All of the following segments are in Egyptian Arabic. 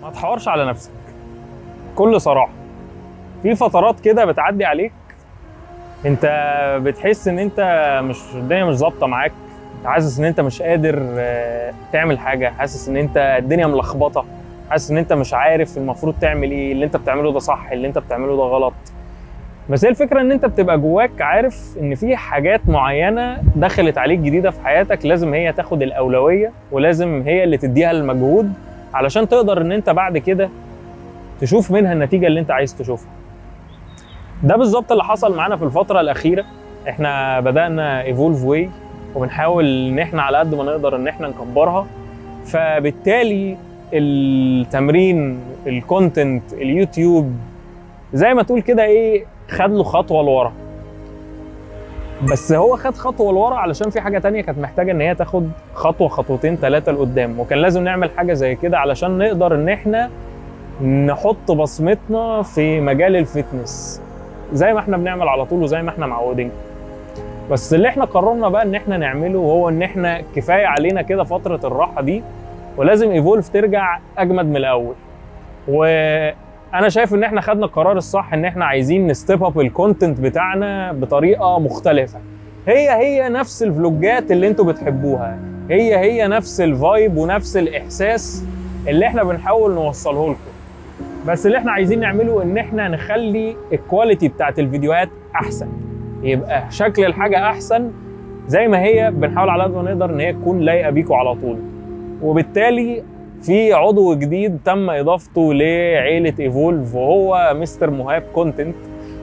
ما تحورش على نفسك كل صراحه في فترات كده بتعدي عليك انت بتحس ان انت مش الدنيا مش ظابطه معاك حاسس ان انت مش قادر آه، تعمل حاجه حاسس ان انت الدنيا ملخبطه حاسس ان انت مش عارف المفروض تعمل ايه اللي انت بتعمله ده صح اللي انت بتعمله ده غلط بس هي الفكره ان انت بتبقى جواك عارف ان في حاجات معينه دخلت عليك جديده في حياتك لازم هي تاخد الاولويه ولازم هي اللي تديها المجهود علشان تقدر ان انت بعد كده تشوف منها النتيجه اللي انت عايز تشوفها ده بالظبط اللي حصل معانا في الفتره الاخيره احنا بدانا ايفولف واي وبنحاول ان احنا على قد ما نقدر ان احنا نكبرها فبالتالي التمرين الكونتنت اليوتيوب زي ما تقول كده ايه خد له خطوه لورا بس هو خد خطوه لورا علشان في حاجه تانية كانت محتاجه ان هي تاخد خطوه خطوتين ثلاثه لقدام وكان لازم نعمل حاجه زي كده علشان نقدر ان احنا نحط بصمتنا في مجال الفتنس زي ما احنا بنعمل على طول وزي ما احنا معودين بس اللي احنا قررنا بقى ان احنا نعمله هو ان احنا كفايه علينا كده فتره الراحه دي ولازم ايفولف ترجع اجمد من الاول وانا شايف ان احنا خدنا القرار الصح ان احنا عايزين نستيب اب الكونتنت بتاعنا بطريقه مختلفه هي هي نفس الفلوجات اللي انتوا بتحبوها هي هي نفس الفايب ونفس الاحساس اللي احنا بنحاول نوصله لكم بس اللي احنا عايزين نعمله ان احنا نخلي الكواليتي بتاعت الفيديوهات احسن يبقى شكل الحاجه احسن زي ما هي بنحاول على قد ما نقدر ان هي تكون لايقه بيكم على طول وبالتالي في عضو جديد تم اضافته لعيله ايفولف وهو مستر مهاب كونتنت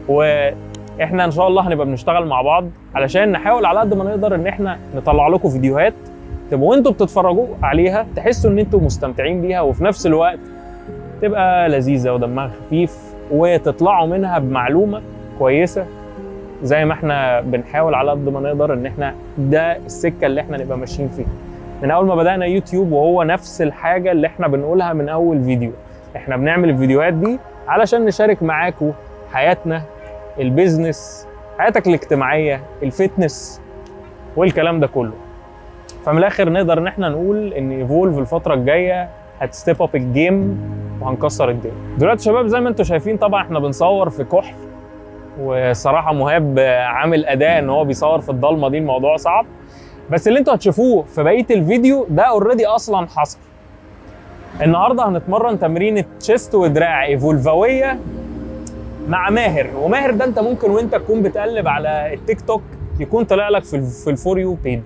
واحنا ان شاء الله هنبقى بنشتغل مع بعض علشان نحاول على قد ما نقدر ان احنا نطلع لكم فيديوهات تبقوا وانتوا بتتفرجوا عليها تحسوا ان انتوا مستمتعين بيها وفي نفس الوقت تبقى لذيذه ودمها خفيف وتطلعوا منها بمعلومه كويسه زي ما احنا بنحاول على قد ما نقدر ان احنا ده السكه اللي احنا نبقى ماشيين فيها من اول ما بدانا يوتيوب وهو نفس الحاجه اللي احنا بنقولها من اول فيديو احنا بنعمل الفيديوهات دي علشان نشارك معاكم حياتنا البيزنس حياتك الاجتماعيه الفتنس والكلام ده كله فمن الاخر نقدر ان احنا نقول ان ايفولف الفتره الجايه هتستيب اب الجيم وهنكسر الدنيا دلوقتي شباب زي ما انتم شايفين طبعا احنا بنصور في كحل وصراحه مهاب عامل اداء ان هو بيصور في الضلمه دي الموضوع صعب بس اللي انتوا هتشوفوه في بقيه الفيديو ده اوريدي اصلا حصل النهارده هنتمرن تمرين تشيست ودراع ايفولفاويه مع ماهر وماهر ده انت ممكن وانت تكون بتقلب على التيك توك يكون طلع لك في ال في الفور يو بيج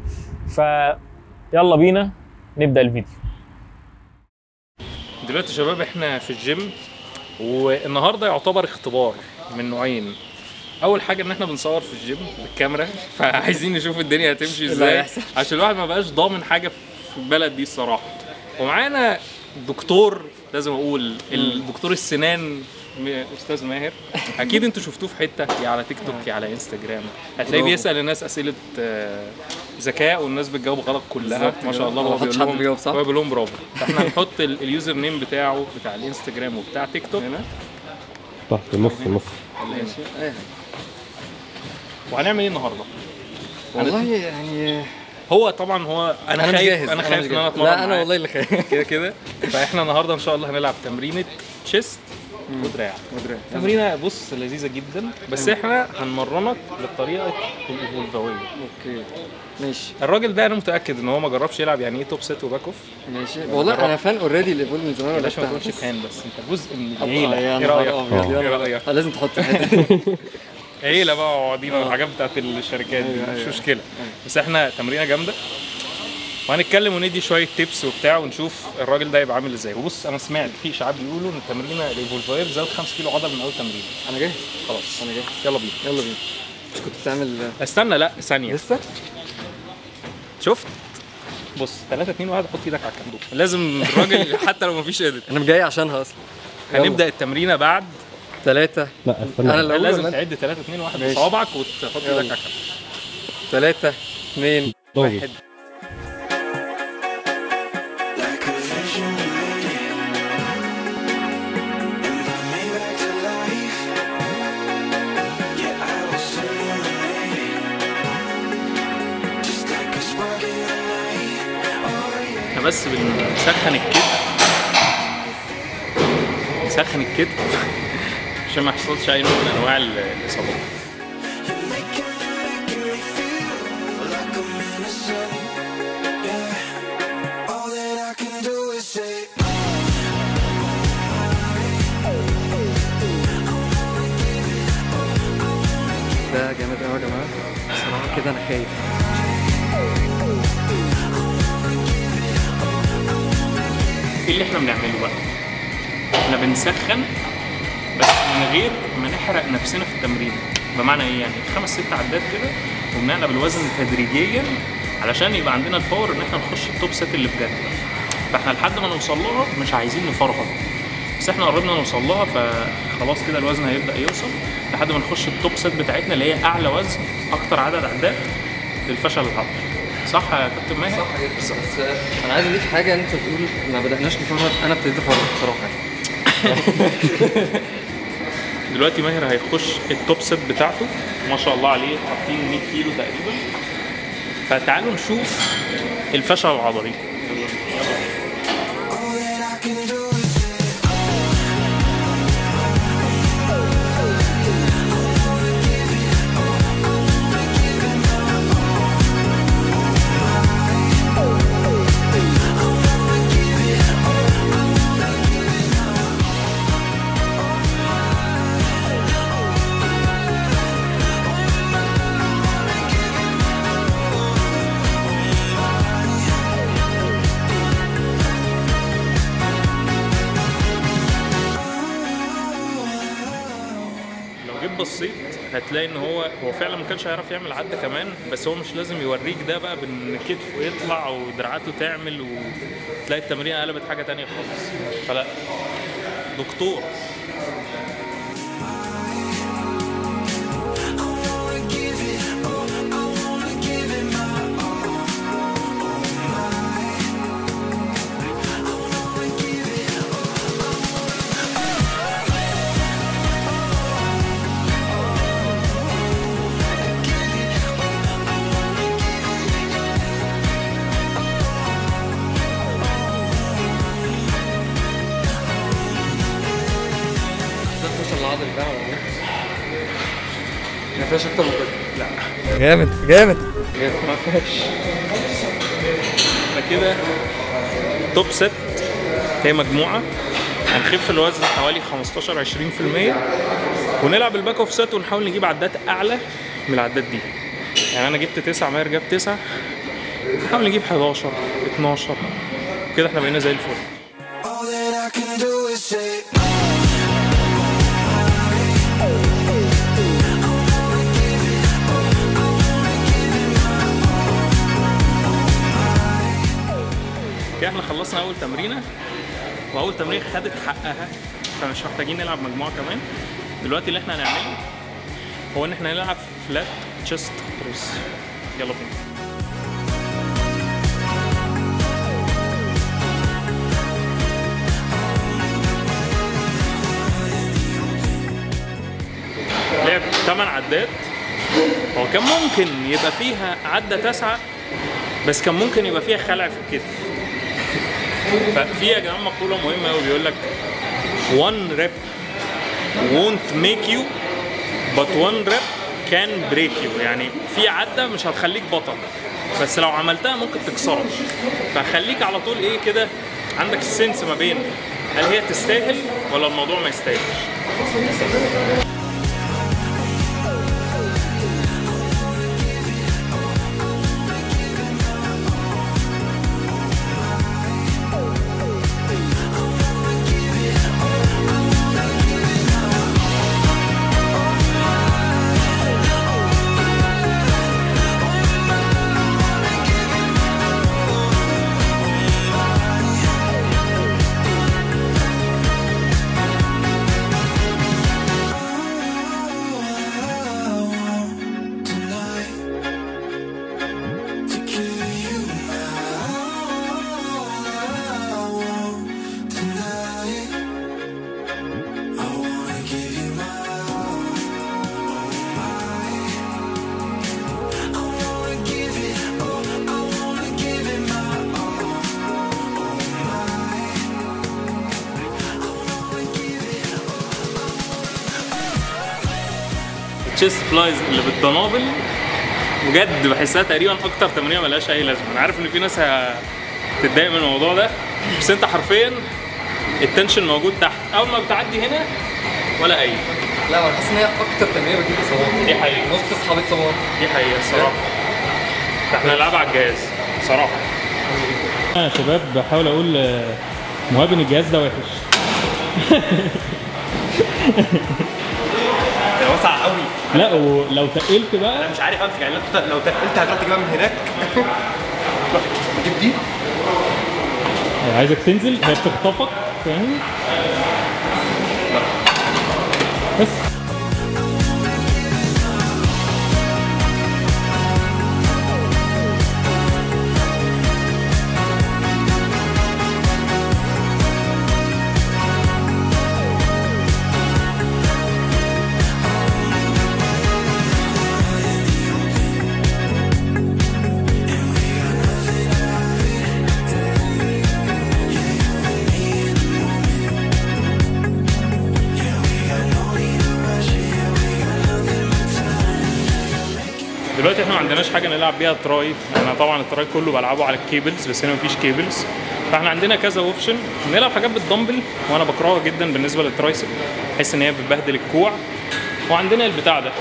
فيلا بينا نبدا الفيديو دلوقتي يا شباب احنا في الجيم والنهارده يعتبر اختبار من نوعين اول حاجه ان احنا بنصور في الجيم بالكاميرا فعايزين نشوف الدنيا هتمشي اللي ازاي هيحصل. عشان الواحد ما بقاش ضامن حاجه في البلد دي الصراحه ومعانا دكتور لازم اقول الدكتور السنان م- استاذ ماهر اكيد انتوا شفتوه في حته يا على تيك توك يا على انستجرام هتلاقيه برافو. بيسال الناس اسئله آه، ذكاء والناس بتجاوب غلط كلها بالظبط ما شاء كده. الله ما هو حدش بيقول حد لهم بيجاوب صح؟ هو بيقول لهم برافو فاحنا هنحط ال- اليوزر نيم بتاعه بتاع الانستجرام وبتاع تيك توك هنا تحت النص النص هنا. إيه. وهنعمل ايه النهارده؟ والله يعني هو طبعا هو انا, انا مش خايف جاهز انا خايف مش ان انا جاهز. اتمرن لا انا معاه. والله اللي خايف كده كده فاحنا النهارده ان شاء الله هنلعب تمرينه تشيست ودراع مدري. تمرينه بص لذيذه جدا بس احنا هنمرنك بالطريقه الايفولفاويه اوكي ماشي الراجل ده انا متاكد ان هو ما جربش يلعب يعني ايه توب سيت وباك اوف ماشي والله انا فان اوريدي ليفول من زمان يا ولا باشا ما بتاع. تقولش فان بس انت جزء من الله، العيله يا ايه نهار رايك؟ أبيض، يا ايه نهار رايك؟ آه، لازم تحط الحته دي عيله بقى وقاعدين آه. والحاجات بتاعت الشركات دي أيوة، مش أيوة. مشكله بس احنا تمرينه جامده وهنتكلم وندي شويه تيبس وبتاع ونشوف الراجل ده يبقى عامل ازاي وبص انا سمعت في اشاعات بيقولوا ان التمرينه الايفولفاير زود 5 كيلو عضل من اول تمرين انا جاهز خلاص انا جاهز يلا بينا يلا بينا مش كنت بتعمل استنى لا ثانيه لسه شفت بص 3 2 1 حط ايدك على الكندوق لازم الراجل حتى لو مفيش قادر انا جاي عشانها اصلا هنبدا التمرينه بعد ثلاثة لا استنى انا اللي أقول لازم ولا أنت؟ تعد 3 2 1 ماشي. بصوابعك وتحط يلا. ايدك على الكندوق ثلاثة اثنين ضوضي. واحد Like a vision waiting, and brought me back to life. Yeah, I was illuminating, just like a spark in the night. Oh yeah. احنا بس بنسخن الكتف بنسخن الكتف عشان ما يحصلش اي نوع من انواع ال- الاصابات You're making me, making me feel like I'm innocent. Yeah. All that I can do is say, ده جامد قوي يا جماعه الصراحه كده انا خايف ايه اللي احنا بنعمله بقى؟ احنا بنسخن بس من غير ما نحرق نفسنا في التمرين بمعنى ايه يعني خمس ست عدات كده وبنقلب الوزن تدريجيا علشان يبقى عندنا الباور ان احنا نخش التوب سيت اللي بجد فاحنا لحد ما نوصل لها مش عايزين نفرهد بس احنا قربنا نوصل لها فخلاص كده الوزن هيبدا يوصل لحد ما نخش التوب سيت بتاعتنا اللي هي اعلى وزن اكتر عدد عدات للفشل العضلي صح يا كابتن ماهر؟ صح جدا بس انا عايز اضيف حاجه انت بتقول ما بدأناش نفرهد انا ابتديت افرهد بصراحه دلوقتي ماهر هيخش التوب سيت بتاعته ما شاء الله عليه حاطين 100 كيلو تقريبا فتعالوا نشوف الفشل العضلي all that I can do is say, لو جيت بصيت هتلاقي ان هو هو فعلا ما كانش هيعرف يعمل عده كمان بس هو مش لازم يوريك ده بقى بان كتفه يطلع ودراعاته تعمل وتلاقي التمرين قلبت حاجه تانية خالص فلا دكتور ده الفشل العضلي فعلا ولا ايه؟ ما فيهاش اكتر من كده لا جامد جامد جامد ما فيهاش فكده توب ست هي مجموعه هنخف الوزن حوالي 15 20% ونلعب الباك اوف سيت ونحاول نجيب عدات اعلى من العدات دي يعني انا جبت 9 ماهر جاب 9 نحاول نجيب 11 12 كده احنا بقينا زي الفل all that I can do is say, كده احنا خلصنا اول تمرينه واول تمرين خدت حقها فمش محتاجين نلعب مجموعه كمان دلوقتي اللي احنا هنعمله هو ان احنا نلعب فلات تشست بريس يلا بينا لعب 8 عدات هو كان ممكن يبقى فيها عدة تسعة بس كان ممكن يبقى فيها خلع في الكتف ففي يا جماعه مقوله مهمه قوي بيقول لك one rep won't make you but one rep can break you يعني في عده مش هتخليك بطل بس لو عملتها ممكن تكسرك فخليك على طول ايه كده عندك السنس ما بين هل هي تستاهل ولا الموضوع ما يستاهلش التشيست فلايز اللي بالدنابل بجد بحسها تقريبا اكتر تمرينه ملهاش اي لازمه انا عارف ان في ناس هتتضايق من الموضوع ده بس انت حرفيا التنشن موجود تحت اول ما بتعدي هنا ولا اي لا انا حاسس ان هي اكتر تمرينه بتجيب اصابات دي حقيقة. نص اصحابي اتصابات دي حقيقه الصراحه فاحنا نلعبها على الجهاز صراحه يا شباب بحاول اقول مهاب ان الجهاز ده وحش واسع قوي لا ولو تقلت بقى انا مش عارف امسك يعني لو لو تقلت هتروح تجيبها من هناك روح تجيب دي عايزك تنزل هي بتخطفك فاهم بس دلوقتي احنا ما عندناش حاجه نلعب بيها تراي انا طبعا التراي كله بلعبه على الكيبلز بس هنا مفيش كيبلز فاحنا عندنا كذا اوبشن نلعب حاجات بالدمبل وانا بكرهها جدا بالنسبه للترايسب بحس ان هي بتبهدل الكوع وعندنا البتاع ده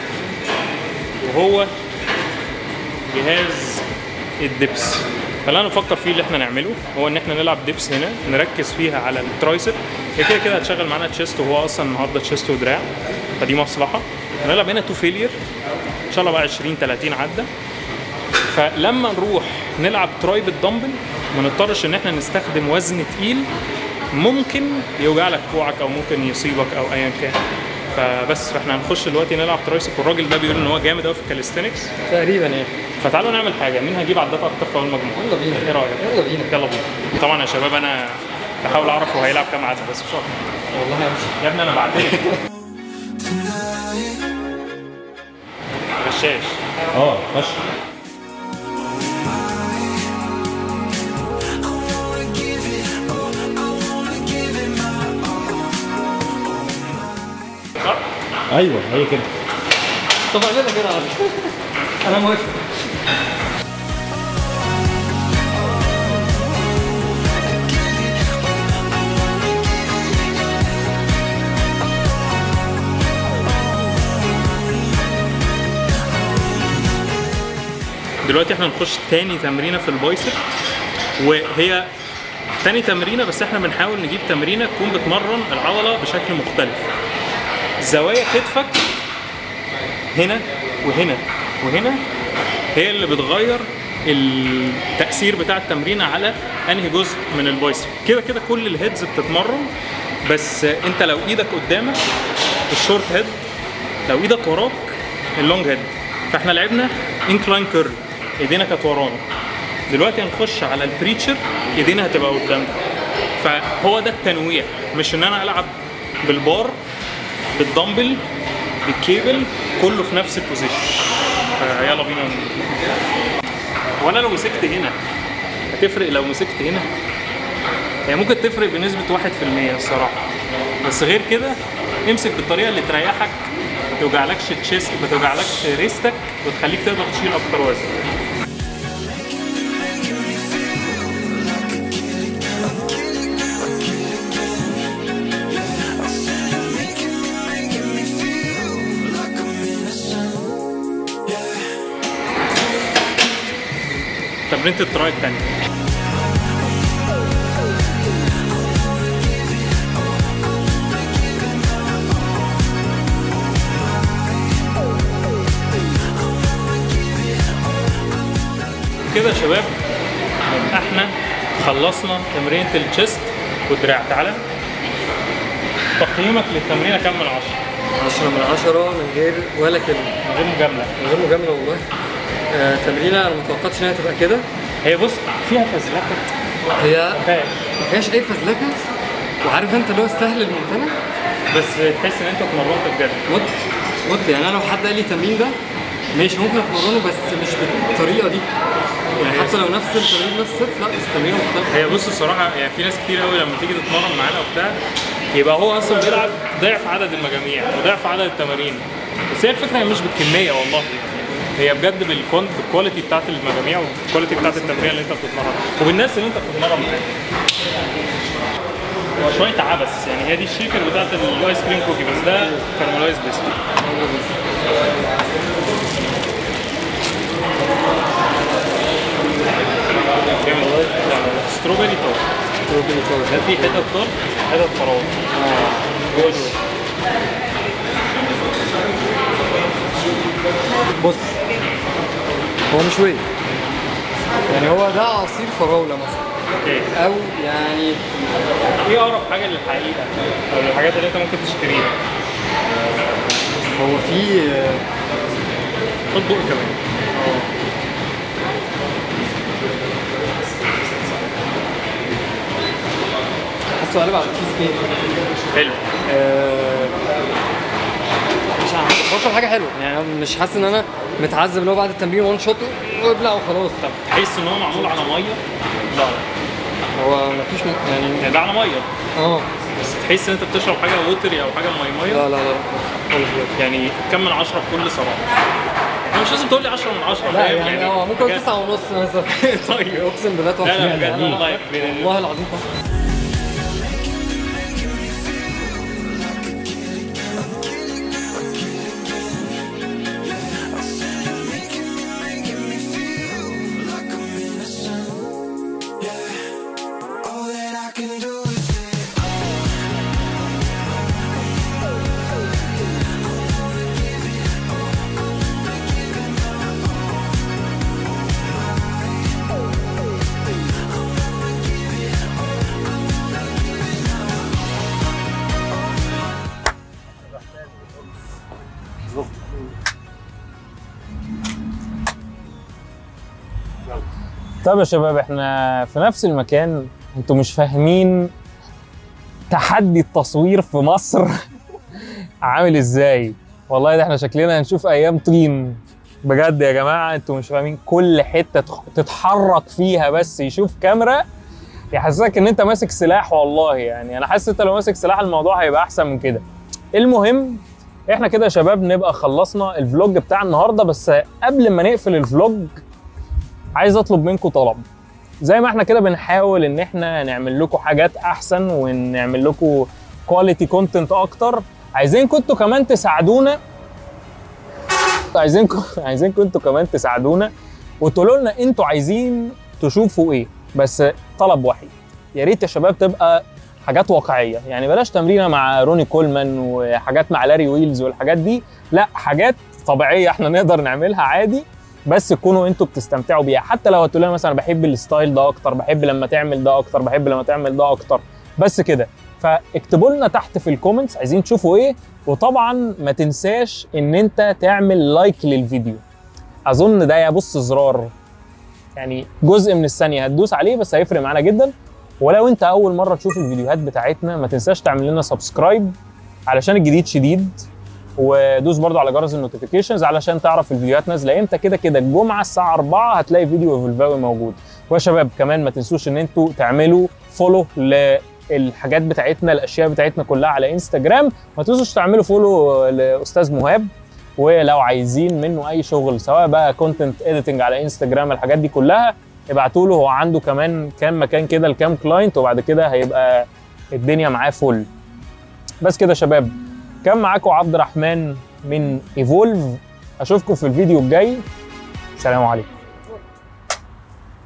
وهو جهاز الدبس فاللي انا بفكر فيه اللي احنا نعمله هو ان احنا نلعب دبس هنا نركز فيها على الترايسب هي كده كده هتشغل معانا تشيست وهو اصلا النهارده تشيست ودراع فدي مصلحه هنلعب هنا تو فيلير ان شاء الله بقى 20 30 عده فلما نروح نلعب تراي بالدمبل ما نضطرش ان احنا نستخدم وزن تقيل ممكن يوجع لك كوعك او ممكن يصيبك او ايا كان فبس فاحنا هنخش دلوقتي نلعب ترايسب والراجل ده بيقول ان هو جامد قوي في الكاليستينكس تقريبا يعني فتعالوا نعمل حاجه مين هجيب عدات اكتر في اول مجموعه يلا بينا ايه رايك يلا بينا يلا بينا طبعا يا شباب انا بحاول اعرف هو هيلعب كام عدد بس مش اكتر والله همشي يا ابني انا بعدين غشاش اه فشخ صح؟ ايوه هي كده طب اعملها كده على فكرة. انا موافق دلوقتي احنا نخش تاني تمرينه في البايسب وهي تاني تمرينه بس احنا بنحاول نجيب تمرينه تكون بتمرن العضله بشكل مختلف زوايا كتفك هنا وهنا وهنا هي اللي بتغير التأثير بتاع التمرين على انهي جزء من البايسب كده كده كل الهيدز بتتمرن بس انت لو ايدك قدامك الشورت هيد لو ايدك وراك اللونج هيد فاحنا لعبنا انكلاين كيرل ايدينا كانت ورانا دلوقتي هنخش على البريتشر ايدينا هتبقى قدامنا فهو ده التنويع مش ان انا العب بالبار بالدمبل بالكيبل كله في نفس البوزيشن فيلا بينا وانا لو مسكت هنا هتفرق لو مسكت هنا هي ممكن تفرق بنسبة 1% الصراحة بس غير كده امسك بالطريقة اللي تريحك ما توجعلكش تشيست ما توجعلكش ريستك وتخليك تقدر تشيل اكتر وزن تمرينة التراي التانية كده يا شباب يبقى احنا خلصنا تمرينة الشيست والدراع تعالى تقييمك للتمرينة كام من عشرة؟ 10 من 10 من غير ولا كلمه من غير مجاملة من غير مجامله والله آه تمرينه انا ما توقعتش انها تبقى كده هي بص فيها فزلكة هي فاهم ما فيهاش اي فزلكه وعارف انت اللي هو السهل الممتنع بس تحس ان انت اتمرنت بجد مت مت يعني انا لو حد قال لي التمرين ده ماشي ممكن اتمرنه بس مش بالطريقه دي يعني حتى لو نفس التمرين نفس الست لا بس التمرين مختلف هي بص الصراحه يعني في ناس كتير قوي لما تيجي تتمرن معانا وبتاع يبقى هو اصلا بيلعب ضعف عدد المجاميع وضعف عدد التمارين بس هي الفكره هي مش بالكميه والله هي بجد بالكون بالكواليتي بتاعت المجاميع والكواليتي بتاعت التمرين اللي انت بتتمرن والناس اللي انت بتتمرن معاهم هو شويه عبث يعني هي دي الشيكر بتاعت الايس كريم كوكي بس ده كارملايز بيسكوت جامد ستروبري تورت ده فيه حتت تورت حتت فراوله جوه الوش. بص هو مش وي يعني هو ده عصير فراوله مثلا اوكي او يعني ايه اقرب حاجه للحقيقه او الحاجات اللي انت ممكن تشتريها هو في خد بق كمان حاسه قلب على التشيز كيك حلو آه، مش عارف بشرب حاجه حلوه يعني أنا مش حاسس ان انا متعذب اللي هو بعد التمرين وان شوت وابلع وخلاص طب تحس ان هو معمول على ميه لا هو مفيش م... يعني يعني ده على ميه اه بس تحس ان انت بتشرب حاجه ووتري او حاجه مي لا ميه لا لا خالص بجد. يعني كم من عشرة بكل صراحه يعني مش لازم تقول لي 10 من 10 لا فاهم يعني اه ممكن حاجات- تسعة ونص مثلا طيب اقسم بالله تحفه لا لا بجد يعني أنا- والله بين ال- والله العظيم تحفه All that I can do is say, طب يا شباب احنا في نفس المكان انتوا مش فاهمين تحدي التصوير في مصر عامل ازاي والله ده احنا شكلنا هنشوف ايام طين بجد يا جماعه انتوا مش فاهمين كل حته تخ- تتحرك فيها بس يشوف كاميرا يحسسك ان انت ماسك سلاح والله يعني انا حاسس انت لو ماسك سلاح الموضوع هيبقى احسن من كده المهم احنا كده يا شباب نبقى خلصنا الفلوج بتاع النهارده بس قبل ما نقفل الفلوج عايز اطلب منكم طلب زي ما احنا كده بنحاول ان احنا نعمل لكم حاجات احسن ونعمل لكم كواليتي كونتنت اكتر عايزينكم انتوا كمان تساعدونا عايزينكم عايزينكم انتوا كمان تساعدونا وتقولوا لنا انتوا عايزين تشوفوا ايه بس طلب وحيد يا ريت يا شباب تبقى حاجات واقعيه يعني بلاش تمرينه مع روني كولمان وحاجات مع لاري ويلز والحاجات دي لا حاجات طبيعيه احنا نقدر نعملها عادي بس تكونوا انتوا بتستمتعوا بيها حتى لو هتقولوا لنا مثلا بحب الستايل ده اكتر بحب لما تعمل ده اكتر بحب لما تعمل ده اكتر بس كده فاكتبوا لنا تحت في الكومنتس عايزين تشوفوا ايه وطبعا ما تنساش ان انت تعمل لايك للفيديو اظن ده يا بص زرار يعني جزء من الثانيه هتدوس عليه بس هيفرق معانا جدا ولو انت اول مره تشوف الفيديوهات بتاعتنا ما تنساش تعمل لنا سبسكرايب علشان الجديد شديد ودوس برضو على جرس النوتيفيكيشنز علشان تعرف الفيديوهات نازله امتى كده كده الجمعه الساعه 4 هتلاقي فيديو ايفولفاوي موجود ويا شباب كمان ما تنسوش ان انتوا تعملوا فولو للحاجات بتاعتنا الاشياء بتاعتنا كلها على انستجرام ما تنسوش تعملوا فولو لاستاذ مهاب ولو عايزين منه اي شغل سواء بقى كونتنت اديتنج على انستجرام الحاجات دي كلها ابعتوا له هو عنده كمان كام مكان كده لكام كلاينت وبعد كده هيبقى الدنيا معاه فل بس كده يا شباب كان معاكم عبد الرحمن من ايفولف اشوفكم في الفيديو الجاي سلام عليكم